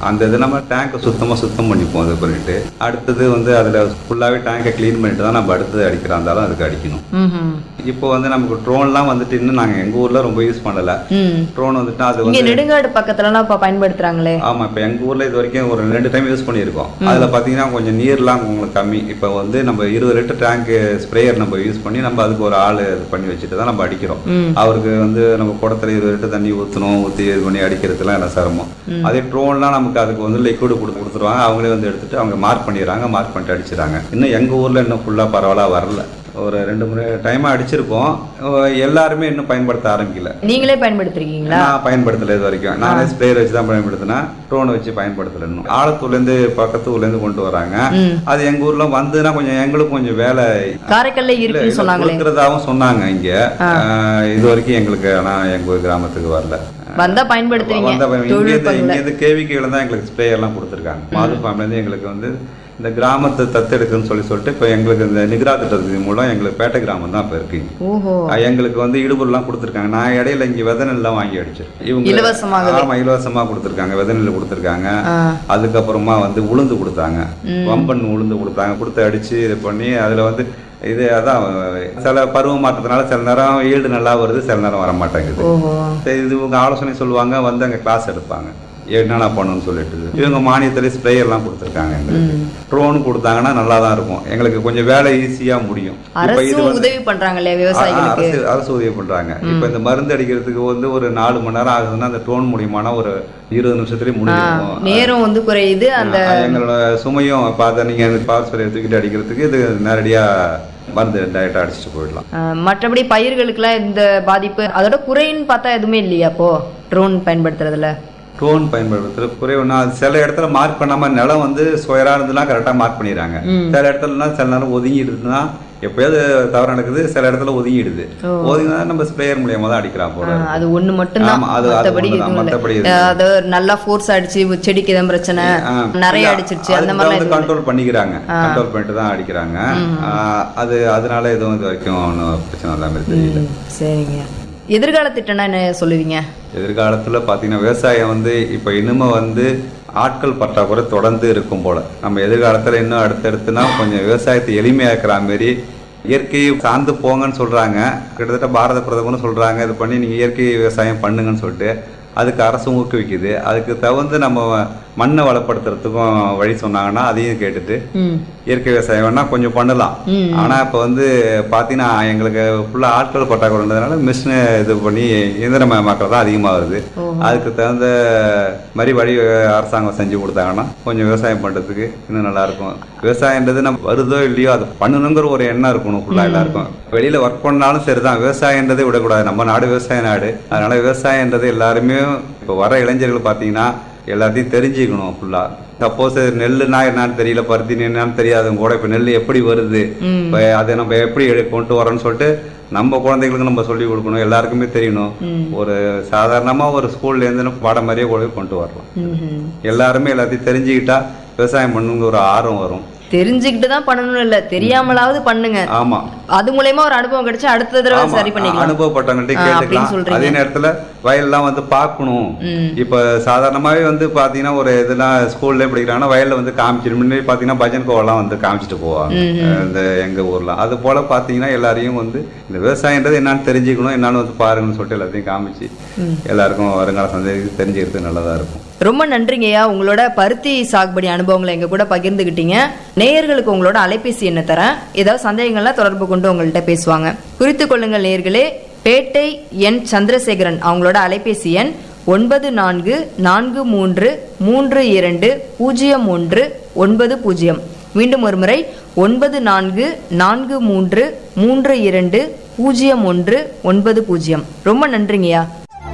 அந்த இது நம்ம டேங்கை சுத்தமாக சுத்தம் பண்ணிப்போம் அது பண்ணிட்டு அடுத்தது வந்து அதில் ஃபுல்லாகவே டேங்கை க்ளீன் பண்ணிட்டு தான் நம்ம அடுத்தது அடிக்கிறா இருந்தாலும் அதுக்கு அடிக்கணும் ம்ஹும். இப்போ வந்து நமக்கு ட்ரோன்லாம் வந்துட்டு இன்னும் நாங்கள் எங்கள் ஊரில் ரொம்ப யூஸ் பண்ணலை ம் ட்ரோன் வந்துட்டு அது இங்க வந்து நெடுங்காடு பக்கத்துலலாம் இப்ப பயன்படுத்துறாங்களே ஆமாம் இப்போ எங்கள் ஊரில் இது வரைக்கும் ஒரு ரெண்டு டைம் யூஸ் பண்ணியிருக்கோம் அதில் பார்த்தீங்கன்னா கொஞ்சம் நீர்லாம் உங்களுக்கு கம்மி இப்போ வந்து நம்ம இருபது லிட்டர் டேங்க்கு ஸ்ப்ரேயர் நம்ம யூஸ் பண்ணி நம்ம அதுக்கு ஒரு ஆள் இது பண்ணி வச்சுட்டு தான் நம்ம அடிக்கிறோம் ம் அவருக்கு வந்து நம்ம குடத்துல இருபது லிட்டர் தண்ணி ஊற்றணும் ஊற்றி இது பண்ணி அடிக்கிறதுலாம் எல்லாம் சிரமம் அதே ட்ரோன்லாம் நமக்கு அதுக்கு வந்து லிக்விட் கொடுத்து கொடுத்துருவாங்க அவங்களே வந்து எடுத்துட்டு அவங்க மார்க் பண்ணிடுறாங்க மார்க் பண்ணிட்டு அடிச்சிடுறாங்க இன்னும் எங்கள் ஊரில் இன்னும் ஃபுல்லாக பரவலாக வரல ஒரு ரெண்டு மூணு டைமாக அடிச்சிருக்கோம் அஹ் எல்லாருமே இன்னும் பயன்படுத்த ஆரம்பிக்கல நீங்களே பயன்படுத்திருக்கீங்களா நான் பயன்படுத்தல இது வரைக்கும் நானே ஸ்ப்ரேயர் வச்சு தான் பயன்படுத்தினேன் ட்ரோனை வச்சு பயன்படுத்தல இன்னும் ஆலத்தூர்லேருந்து பக்கத்து ஊர்லேருந்து கொண்டு வராங்க ம் அது எங்கள் ஊரில் வந்துன்னா கொஞ்சம் எங்களுக்கும் கொஞ்சம் வேலை காரைக்கல்ல இருக்குன்னு சொன்னாங்களே கொடுக்கறதாவும் சொன்னாங்க இங்க அஹ் இது வரைக்கும் எங்களுக்கு ஆனா எங்க கிராமத்துக்கு வரல வந்தா பயன்படுத்துவீங்க வந்த இங்க இருந்து தொழில்நுட்பங்களை இங்க இருந்து கேவிக்கையில தான் எங்களுக்கு ஸ்ப்ரே எல்லாம் கொடுத்துருக்காங்க மாது ஃபார்ம்ல இருந்து எங்களுக்கு வந்து இந்த கிராமத்தை தத்தெடுக்குன்னு சொல்லி சொல்லிட்டு இப்போ எங்களுக்கு இந்த நிகரா திட்டத்தின் மூலம் எங்களுக்கு பேட்டை கிராமம் தான் இப்போ இருக்குங்க ஓஹோ அஹ் எங்களுக்கு வந்து இடுபொருள்லாம் கொடுத்துருக்காங்க நான் இடையில இங்க விதை நெல்லாம் வாங்கி அடிச்சேன் இவங்க இலவசமாகவே. ஆமா இலவசமா கொடுத்துருக்காங்க விதை நெல் கொடுத்துருக்காங்க ஆ அதுக்கப்புறமா வந்து உளுந்து கொடுத்தாங்க வம்பன் உளுந்து கொடுத்தாங்க கொடுத்து அடிச்சு இது பண்ணி அதுல வந்து இது அதான் சில பருவ மாற்றத்தினால சில நேரம் ஈல்டு நல்லா வருது சில நேரம் வர மாட்டேங்குது ஓஹோ சரி, இது இவங்க ஆலோசனை சொல்லுவாங்க வந்து அங்கே கிளாஸ் எடுப்பாங்க என்னென்ன பண்ணணும்னு சொல்லிட்டு இவங்க மானியத்துல ஸ்ப்ரேயர்லாம் கொடுத்துருக்காங்க எங்களுக்கு ட்ரோன் கொடுத்தாங்கன்னா நல்லா தான் இருக்கும் எங்களுக்கு கொஞ்சம் வேலை ஈஸியா முடியும் இப்போ இது அரசும் வந்து உதவி பண்றாங்களே ஆ, விவசாயிகளுக்கு அரசு அரசு உதவி பண்றாங்க இப்போ இந்த மருந்து அடிக்கிறதுக்கு வந்து ஒரு நாலு மணி நேரம் ஆகுதுன்னா அந்த ட்ரோன் மூலியமான ஒரு இருபது நிமிஷத்துலயே முடிஞ்சிடும் நேரம் வந்து குறையுது அந்த ஆ, எங்களோட சுமையும் இப்போ அதை நீங்கள் பவர் ஸ்ப்ரே தூக்கிட்டு அடிக்கிறதுக்கு இது நேரடியாக மருந்து டைரெக்டாக அடிச்சுட்டு போயிடலாம் அஹ், மற்றபடி பயிர்களுக்கெல்லாம் இந்த பாதிப்பு அதோட குறைன்னு பார்த்தா எதுவுமே இல்லையா அப்போ ட்ரோன் பயன்படுத்துறதுல ட்ரோன் பயன்படுத்துறது குறைவுனா அது சில இடத்துல மார்க் பண்ணாம நிலம் வந்து சுயரா இருந்துலாம் கரெக்டாக மார்க் பண்ணிடுறாங்க சில இடத்துலனா சில நேரம் ஒதுங்கிடுதுன்னா எப்பயாவது தவறு நடக்குது சில இடத்துல ஒதுங்கிடுது ஒதுங்கினா நம்ம ஸ்ப்ரேயர் மூலியமா தான் அடிக்கலாம் போல அஹ், அது ஒண்ணு மட்டும்தான் ஆமா, அது- அது மத்தபடி ஒண்ணுதான். எதுவும் மத்தபடி இல்லை எதுவும் அது நல்லா ஃபோர்ஸ் அடிச்சு செடிக்கு எதுவும் பிரச்சனை நிறைய அடிச்சிருச்சு அந்த மாதிரிலாம் எதுவும் இல்லை. கண்ட்ரோல் பண்ணிக்கிறாங்க கண்ட்ரோல் பண்ணிட்டு தான் அடிக்கிறாங்க ஆ, அது அதனால எதுவும் இது வரைக்கும் ஒன்றும் பிரச்சனை இல்லாமல் தெரியல ம், சரிங்க எதிர்கால திட்டம்னா என்ன சொல்லுவீங்க எதிர்காலத்தில் பார்த்தீங்கன்னா விவசாயம் வந்து இப்போ இனிமே வந்து ஆட்கள் பற்றாக்குறை தொடர்ந்து இருக்கும் போல நம்ம எதிர்காலத்தில் இன்னும் அடுத்தடுத்துனா கொஞ்சம் விவசாயத்தை எளிமையாக்குற மாரி இயற்கையை சார்ந்து போங்கன்னு சொல்கிறாங்க கிட்டத்தட்ட பாரத பிரதமரும் சொல்கிறாங்க இது பண்ணி நீங்கள் இயற்கை விவசாயம் பண்ணுங்கன்னு சொல்லிட்டு அதுக்கு அரசும் ஊக்குவிக்குது அதுக்கு தகுந்து நம்ம மண்ணை வளப்படுத்துறதுக்கும் வழி சொன்னாங்கன்னா அதையும் கேட்டுட்டு ம் இயற்கை விவசாயம் வேணா கொஞ்சம் பண்ணலாம் ம். ஆனா இப்ப வந்து பாத்தீங்கன்னா எங்களுக்கு ஃபுல்லா ஆட்கள் பற்றாக்குறைன்றதுனால மிஷினை இது பண்ணி இயந்திரமயமாக்கல் தான் அதிகமாக வருது அதுக்கு தகுந்த மாதிரி வழி அரசாங்கம் செஞ்சு கொடுத்தாங்கன்னா கொஞ்சம் விவசாயம் பண்றதுக்கு இன்னும் நல்லா இருக்கும் விவசாயன்றது நம்ம வருதோ இல்லையோ அது பண்ணணுங்கிற ஒரு எண்ணம் இருக்கணும் ஃபுல்லா எல்லாருக்கும் வெளியில ஒர்க் பண்ணாலும் சரிதான் விவசாயன்றதை விடக்கூடாது நம்ம நாடு விவசாய நாடு அதனால விவசாயன்றது எல்லாருமே இப்போ வர இளைஞர்கள் பார்த்தீங்கன்னா எல்லாத்தையும் தெரிஞ்சுக்கணும் ஃபுல்லா சப்போஸ் நெல்லுனா என்னன்னு தெரியல பருத்தி என்னன்னு தெரியாதவங்க கூட இப்போ நெல் எப்படி வருது இப்போ அதை நம்ம எப்படி எடு- கொண்டு வரோம்னு சொல்லிட்டு நம்ம குழந்தைகளுக்கு நம்ம சொல்லி கொடுக்கணும் எல்லாருக்குமே தெரியணும் ஒரு சாதாரணமா ஒரு ஸ்கூல்ல இருந்து நம்ம பாடம் மாதிரியே கூட கொண்டு வரலாம் ம்ஹும். எல்லாருமே எல்லாத்தையும் தெரிஞ்சுக்கிட்டா விவசாயம் பண்ணுங்கிற ஒரு ஆர்வம் வரும் தெரிஞ்சுக்கிட்டு தான் பண்ணணும் இல்ல தெரியாமலாவது பண்ணுங்க ஆமா அது மூலயமா ஒரு அனுபவம் கிடைச்சு அடுத்த தடவை ஆமா, சரி பண்ணிக்கலாம் அனுபவப்பட்டவங்கள்ட்ட ஆ, அப்படின்னு கேட்டுக்கலாம் சொல்றீங்க. அதே நேரத்துல வயல்லாம் வந்து பார்க்கணும் இப்ப சாதாரணமாவே வந்து பாத்தீங்கன்னா ஒரு இதெல்லாம் ஸ்கூல்ல படிக்கிறாங்கன்னா வயல்ல வந்து காமிச்சிட்டு முன்னாடி பாத்தீங்கன்னா பஜன் கோவெல்லாம் வந்து காமிச்சிட்டு போவாங்க இந்த எங்க ஊர்ல அது போல பாத்தீங்கன்னா எல்லாரையும் வந்து இந்த விவசாயன்றது என்னன்னு தெரிஞ்சுக்கணும் என்னன்னு வந்து பாருங்கன்னு சொல்லிட்டு எல்லாத்தையும் காமிச்சு எல்லாருக்கும் வருங்கால சந்தேகத்துக்கு தெரிஞ்சுக்கிறது நல்லதா இருக்கும் ரொம்ப நன்றிங்கய்யா உங்களோட பருத்தி சாகுபடி அனுபவங்களை எங்க கூட பகிர்ந்துகிட்டீங்க நேயர்களுக்கு உங்களோட அலைபேசி என்ன தரேன் ஏதாவது சந்தேகங்கள்லாம் தொடர்பு கொண்டு உங்கள்கிட்ட பேசுவாங்க குறித்து கொள்ளுங்கள் நேயர்களே பேட்டை என் சந்திரசேகரன் அவங்களோட அலைபேசி எண் ஒன்பது நான்கு நான்கு மூன்று மூன்று இரண்டு பூஜ்ஜியம் ஒன்று ஒன்பது பூஜ்ஜியம் மீண்டும் ஒரு முறை ஒன்பது நான்கு நான்கு மூன்று மூன்று இரண்டு பூஜ்ஜியம் ஒன்று ஒன்பது பூஜ்ஜியம் ரொம்ப நன்றிங்கய்யா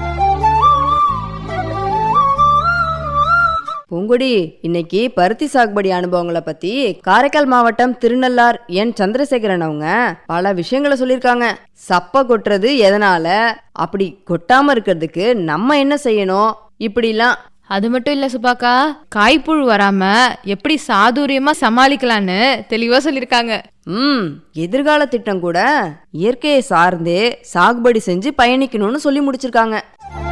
பூங்குடி இன்னைக்கு பருத்தி சாகுபடி அனுபவங்களை பத்தி காரைக்கால் மாவட்டம் திருநள்ளார் என் சந்திரசேகரன் அவங்க பல விஷயங்களை சொல்லியிருக்காங்க சப்ப கொட்டுறது எதனால அப்படி கொட்டாம இருக்கிறதுக்கு நம்ம என்ன செய்யணும் இப்படிலாம் அது மட்டும் இல்ல சுபாக்கா காய்ப்புழு வராம எப்படி சாதுரியமா சமாளிக்கலான்னு தெளிவா சொல்லிருக்காங்க ம் எதிர்கால திட்டம் கூட இயற்கையை சார்ந்தே சாகுபடி செஞ்சு பயணிக்கணும்னு சொல்லி முடிச்சிருக்காங்க